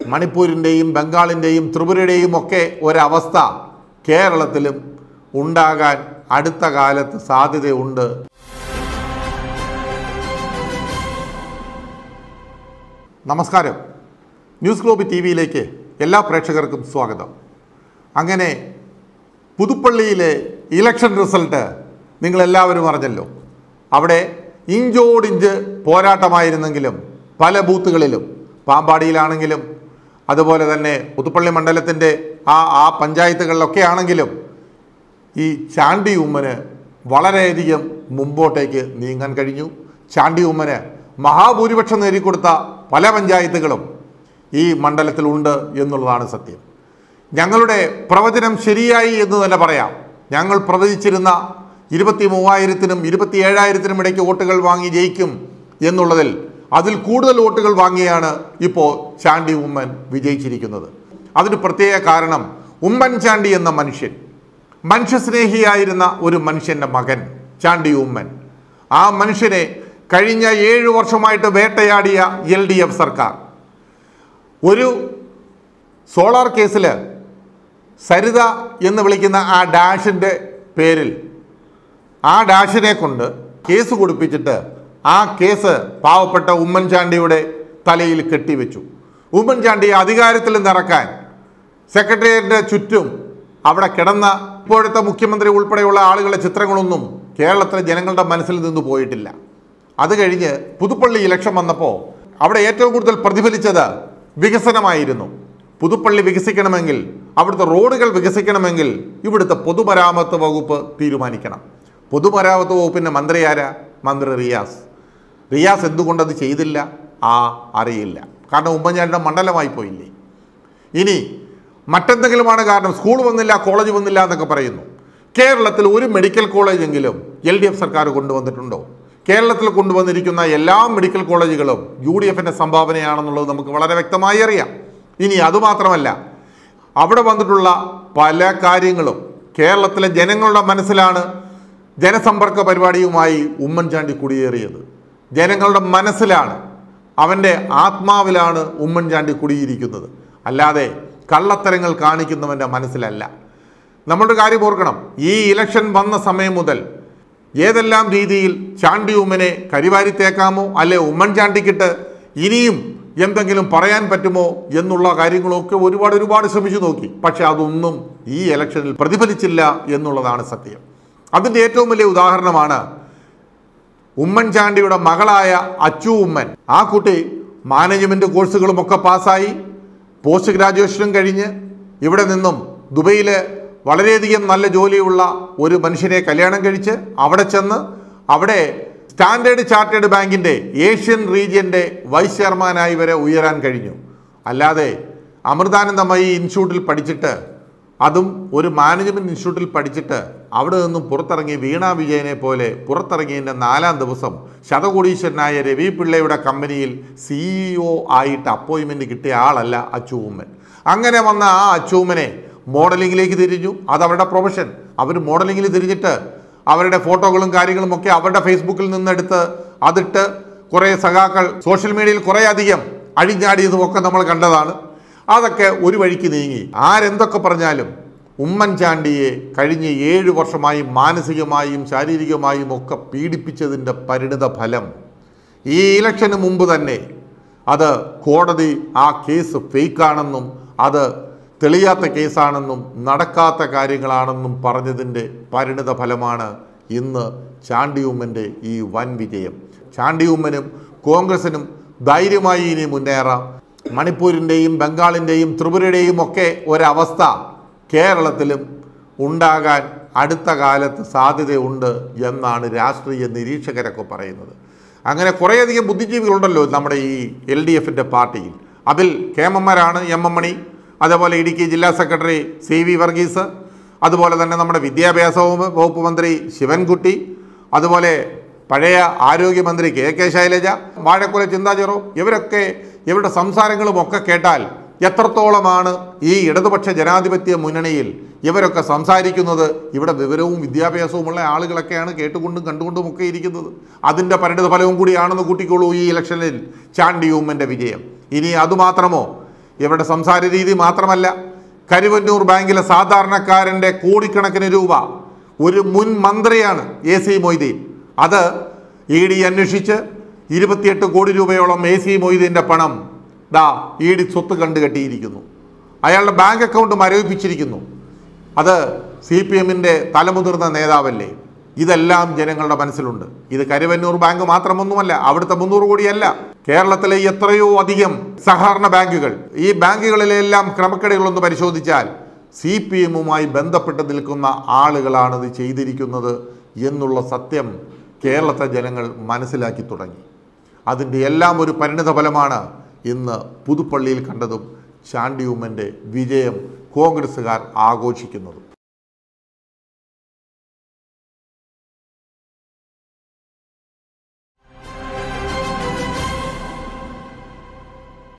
മണിപ്പൂരിൻ്റെയും ബംഗാളിൻ്റെയും ത്രിപുരയുടെയും ഒക്കെ ഒരവസ്ഥ കേരളത്തിലും ഉണ്ടാകാൻ അടുത്ത കാലത്ത് സാധ്യതയുണ്ട് നമസ്കാരം ന്യൂസ് ഗ്ലോബ് ടി വിയിലേക്ക് എല്ലാ പ്രേക്ഷകർക്കും സ്വാഗതം അങ്ങനെ പുതുപ്പള്ളിയിലെ ഇലക്ഷൻ റിസൾട്ട് നിങ്ങളെല്ലാവരും അറിഞ്ഞല്ലോ അവിടെ ഇഞ്ചോടിഞ്ച് പോരാട്ടമായിരുന്നെങ്കിലും പല ബൂത്തുകളിലും പാമ്പാടിയിലാണെങ്കിലും അതുപോലെ തന്നെ പുതുപ്പള്ളി മണ്ഡലത്തിൻ്റെ ആ ആ പഞ്ചായത്തുകളിലൊക്കെ ആണെങ്കിലും ഈ ചാണ്ടി ഉമ്മന് വളരെയധികം മുമ്പോട്ടേക്ക് നീങ്ങാൻ കഴിഞ്ഞു ചാണ്ടി ഉമ്മന് മഹാഭൂരിപക്ഷം നേടിക്കൊടുത്ത പല പഞ്ചായത്തുകളും ഈ മണ്ഡലത്തിലുണ്ട് എന്നുള്ളതാണ് സത്യം ഞങ്ങളുടെ പ്രവചനം ശരിയായി എന്ന് തന്നെ പറയാം ഞങ്ങൾ പ്രവചിച്ചിരുന്ന ഇരുപത്തി മൂവായിരത്തിനും ഇരുപത്തി ഏഴായിരത്തിനും ഇടയ്ക്ക് വോട്ടുകൾ വാങ്ങി ജയിക്കും എന്നുള്ളതിൽ അതിൽ കൂടുതൽ വോട്ടുകൾ വാങ്ങിയാണ് ഇപ്പോൾ ചാണ്ടി ഉമ്മൻ വിജയിച്ചിരിക്കുന്നത് അതിന് പ്രത്യേക കാരണം ഉമ്മൻചാണ്ടി എന്ന മനുഷ്യൻ മനുഷ്യസ്നേഹിയായിരുന്ന ഒരു മനുഷ്യൻ്റെ മകൻ ചാണ്ടി ഉമ്മൻ ആ മനുഷ്യനെ കഴിഞ്ഞ ഏഴു വർഷമായിട്ട് വേട്ടയാടിയ എൽ ഡി എഫ് സർക്കാർ ഒരു സോളാർ കേസിൽ സരിത എന്ന് വിളിക്കുന്ന ആ ഡാഷിൻ്റെ പേരിൽ ആ ഡാഷിനെ കൊണ്ട് കേസ് കൊടുപ്പിച്ചിട്ട് ആ കേസ് പാവപ്പെട്ട ഉമ്മൻചാണ്ടിയുടെ തലയിൽ കെട്ടിവെച്ചു ഉമ്മൻചാണ്ടിയെ അധികാരത്തിൽ നിറക്കാൻ സെക്രട്ടേറിയറ്റിൻ്റെ ചുറ്റും അവിടെ കിടന്ന ഇപ്പോഴത്തെ മുഖ്യമന്ത്രി ഉൾപ്പെടെയുള്ള ആളുകളുടെ ചിത്രങ്ങളൊന്നും കേരളത്തിലെ ജനങ്ങളുടെ മനസ്സിൽ നിന്ന് പോയിട്ടില്ല അത് കഴിഞ്ഞ് പുതുപ്പള്ളി ഇലക്ഷൻ വന്നപ്പോൾ അവിടെ ഏറ്റവും കൂടുതൽ പ്രതിഫലിച്ചത് വികസനമായിരുന്നു പുതുപ്പള്ളി വികസിക്കണമെങ്കിൽ അവിടുത്തെ റോഡുകൾ വികസിക്കണമെങ്കിൽ ഇവിടുത്തെ പൊതുമരാമത്ത് വകുപ്പ് തീരുമാനിക്കണം പൊതുമരാമത്ത് വകുപ്പിൻ്റെ മന്ത്രി ആരാ മന്ത്രി റിയാസ് റിയാസ് എന്തുകൊണ്ടത് ചെയ്തില്ല ആ അറിയില്ല കാരണം ഉമ്മൻചാണ്ടിയുടെ മണ്ഡലമായി പോയില്ലേ ഇനി മറ്റെന്തെങ്കിലുമാണ് കാരണം സ്കൂൾ വന്നില്ല കോളേജ് വന്നില്ല എന്നൊക്കെ പറയുന്നു കേരളത്തിൽ ഒരു മെഡിക്കൽ കോളേജെങ്കിലും എൽ ഡി എഫ് സർക്കാർ കൊണ്ടുവന്നിട്ടുണ്ടോ കേരളത്തിൽ കൊണ്ടുവന്നിരിക്കുന്ന എല്ലാ മെഡിക്കൽ കോളേജുകളും യു ഡി എഫിൻ്റെ സംഭാവനയാണെന്നുള്ളത് നമുക്ക് വളരെ വ്യക്തമായി അറിയാം ഇനി അതുമാത്രമല്ല അവിടെ വന്നിട്ടുള്ള പല കാര്യങ്ങളും കേരളത്തിലെ ജനങ്ങളുടെ മനസ്സിലാണ് ജനസമ്പർക്ക പരിപാടിയുമായി ഉമ്മൻചാണ്ടി കുടിയേറിയത് ജനങ്ങളുടെ മനസ്സിലാണ് അവൻ്റെ ആത്മാവിലാണ് ഉമ്മൻചാണ്ടി കുടിയിരിക്കുന്നത് അല്ലാതെ കള്ളത്തരങ്ങൾ കാണിക്കുന്നവൻ്റെ മനസ്സിലല്ല നമ്മളുടെ കാര്യം ഓർക്കണം ഈ ഇലക്ഷൻ വന്ന സമയം മുതൽ ഏതെല്ലാം രീതിയിൽ ചാണ്ടി ഉമ്മനെ കരിവാരി തേക്കാമോ അല്ലെ ഉമ്മൻചാണ്ടിക്കിട്ട് ഇനിയും എന്തെങ്കിലും പറയാൻ പറ്റുമോ എന്നുള്ള കാര്യങ്ങളൊക്കെ ഒരുപാട് ഒരുപാട് ശ്രമിച്ചു നോക്കി പക്ഷെ അതൊന്നും ഈ ഇലക്ഷനിൽ പ്രതിഫലിച്ചില്ല എന്നുള്ളതാണ് സത്യം അതിൻ്റെ ഏറ്റവും വലിയ ഉദാഹരണമാണ് ഉമ്മൻചാണ്ടിയുടെ മകളായ അച്ചു ഉമ്മൻ ആ കുട്ടി മാനേജ്മെൻറ്റ് കോഴ്സുകളുമൊക്കെ പാസ്സായി പോസ്റ്റ് ഗ്രാജുവേഷനും കഴിഞ്ഞ് ഇവിടെ നിന്നും ദുബൈയിൽ വളരെയധികം നല്ല ജോലിയുള്ള ഒരു മനുഷ്യനെ കല്യാണം കഴിച്ച് അവിടെ ചെന്ന് അവിടെ സ്റ്റാൻഡേർഡ് ചാർട്ടേഡ് ബാങ്കിൻ്റെ ഏഷ്യൻ റീജിയൻ്റെ വൈസ് ചെയർമാനായി വരെ ഉയരാൻ കഴിഞ്ഞു അല്ലാതെ അമൃതാനന്ദമയി ഇൻസ്റ്റിറ്റ്യൂട്ടിൽ പഠിച്ചിട്ട് അതും ഒരു മാനേജ്മെൻറ്റ് ഇൻസ്റ്റിറ്റ്യൂട്ടിൽ പഠിച്ചിട്ട് അവിടെ നിന്നും പുറത്തിറങ്ങി വീണ വിജയനെ പോലെ പുറത്തിറങ്ങിയതിൻ്റെ നാലാം ദിവസം ശതകോടീശ്വരനായ രവി പിള്ളയുടെ കമ്പനിയിൽ സിഇഒ ആയിട്ട് അപ്പോയിൻമെൻറ്റ് കിട്ടിയ ആളല്ല അച്ചൂമ്മൻ അങ്ങനെ വന്ന ആ അച്ചൂമ്മനെ മോഡലിങ്ങിലേക്ക് തിരിഞ്ഞു അത് അവരുടെ പ്രൊഫഷൻ അവർ മോഡലിങ്ങിൽ തിരിഞ്ഞിട്ട് അവരുടെ ഫോട്ടോകളും കാര്യങ്ങളും ഒക്കെ അവരുടെ ഫേസ്ബുക്കിൽ നിന്നെടുത്ത് അതിട്ട് കുറേ സഖാക്കൾ സോഷ്യൽ മീഡിയയിൽ കുറേ അധികം അഴിഞ്ഞാടിയതും ഒക്കെ നമ്മൾ കണ്ടതാണ് അതൊക്കെ ഒരു വഴിക്ക് നീങ്ങി ആരെന്തൊക്കെ പറഞ്ഞാലും ഉമ്മൻചാണ്ടിയെ കഴിഞ്ഞ ഏഴ് വർഷമായി മാനസികമായും ശാരീരികമായും ഒക്കെ പീഡിപ്പിച്ചതിൻ്റെ പരിണിത ഫലം ഈ ഇലക്ഷന് മുമ്പ് തന്നെ അത് കോടതി ആ കേസ് ഫേക്കാണെന്നും അത് തെളിയാത്ത കേസാണെന്നും നടക്കാത്ത കാര്യങ്ങളാണെന്നും പറഞ്ഞതിൻ്റെ പരിണിത ഫലമാണ് ഇന്ന് ചാണ്ടിയുമ്മൻ്റെ ഈ വൻ വിജയം ചാണ്ടിയുമ്മനും കോൺഗ്രസിനും ധൈര്യമായി ഇനി മുന്നേറാം മണിപ്പൂരിൻ്റെയും ബംഗാളിൻ്റെയും ത്രിപുരയുടെയും ഒക്കെ ഒരവസ്ഥ കേരളത്തിലും ഉണ്ടാകാൻ അടുത്ത കാലത്ത് സാധ്യതയുണ്ട് എന്നാണ് രാഷ്ട്രീയ നിരീക്ഷകരൊക്കെ പറയുന്നത് അങ്ങനെ കുറേയധികം ബുദ്ധിജീവികളുണ്ടല്ലോ നമ്മുടെ ഈ എൽ ഡി എഫിൻ്റെ പാർട്ടിയിൽ അതിൽ കേമന്മാരാണ് എം എം മണി അതേപോലെ ഇടുക്കി ജില്ലാ സെക്രട്ടറി സി വി വർഗീസ് അതുപോലെ തന്നെ നമ്മുടെ വിദ്യാഭ്യാസ വകുപ്പ് വകുപ്പ് മന്ത്രി ശിവൻകുട്ടി അതുപോലെ പഴയ ആരോഗ്യമന്ത്രി കെ കെ ശൈലജ വാഴക്കുല ചിന്താചെറോ ഇവരൊക്കെ ഇവരുടെ സംസാരങ്ങളും ഒക്കെ കേട്ടാൽ എത്രത്തോളമാണ് ഈ ഇടതുപക്ഷ ജനാധിപത്യ മുന്നണിയിൽ ഇവരൊക്കെ സംസാരിക്കുന്നത് ഇവിടെ വിവരവും വിദ്യാഭ്യാസവുമുള്ള ആളുകളൊക്കെയാണ് കേട്ടുകൊണ്ടും കണ്ടുകൊണ്ടും ഒക്കെ ഇരിക്കുന്നത് അതിൻ്റെ പരിണിത ഫലവും കൂടിയാണെന്ന് കൂട്ടിക്കോളൂ ഈ ഇലക്ഷനിൽ ചാണ്ടി ഉമ്മൻ്റെ വിജയം ഇനി അതുമാത്രമോ ഇവരുടെ സംസാര രീതി മാത്രമല്ല കരുവന്നൂർ ബാങ്കിലെ സാധാരണക്കാരൻ്റെ കോടിക്കണക്കിന് രൂപ ഒരു മുൻ മന്ത്രിയാണ് എ സി മൊയ്തീൻ അത് ഇ ഡി അന്വേഷിച്ച് ഇരുപത്തിയെട്ട് കോടി രൂപയോളം എ സി മൊയ്തീൻ്റെ പണം ദാ ഇ ഡി സ്വത്ത് കണ്ടുകെട്ടിയിരിക്കുന്നു അയാളുടെ ബാങ്ക് അക്കൗണ്ട് മരവിപ്പിച്ചിരിക്കുന്നു അത് സി പി എമ്മിൻ്റെ തലമുതിർന്ന നേതാവല്ലേ ഇതെല്ലാം ജനങ്ങളുടെ മനസ്സിലുണ്ട് ഇത് കരുവന്നൂർ ബാങ്ക് മാത്രമൊന്നുമല്ല അവിടുത്തെ മുന്നൂറ് കോടിയല്ല കേരളത്തിലെ എത്രയോ അധികം സഹകരണ ബാങ്കുകൾ ഈ ബാങ്കുകളിലെല്ലാം ക്രമക്കേടുകളൊന്ന് പരിശോധിച്ചാൽ സി പി എമ്മുമായി ബന്ധപ്പെട്ട് നിൽക്കുന്ന ആളുകളാണ് ഇത് ചെയ്തിരിക്കുന്നത് എന്നുള്ള സത്യം കേരളത്തെ ജനങ്ങൾ മനസ്സിലാക്കി തുടങ്ങി അതിൻ്റെ എല്ലാം ഒരു പരിണിത ഫലമാണ് ഇന്ന് പുതുപ്പള്ളിയിൽ കണ്ടതും ചാണ്ടി ഉമ്മൻ്റെ വിജയം കോൺഗ്രസ്സുകാർ ആഘോഷിക്കുന്നതും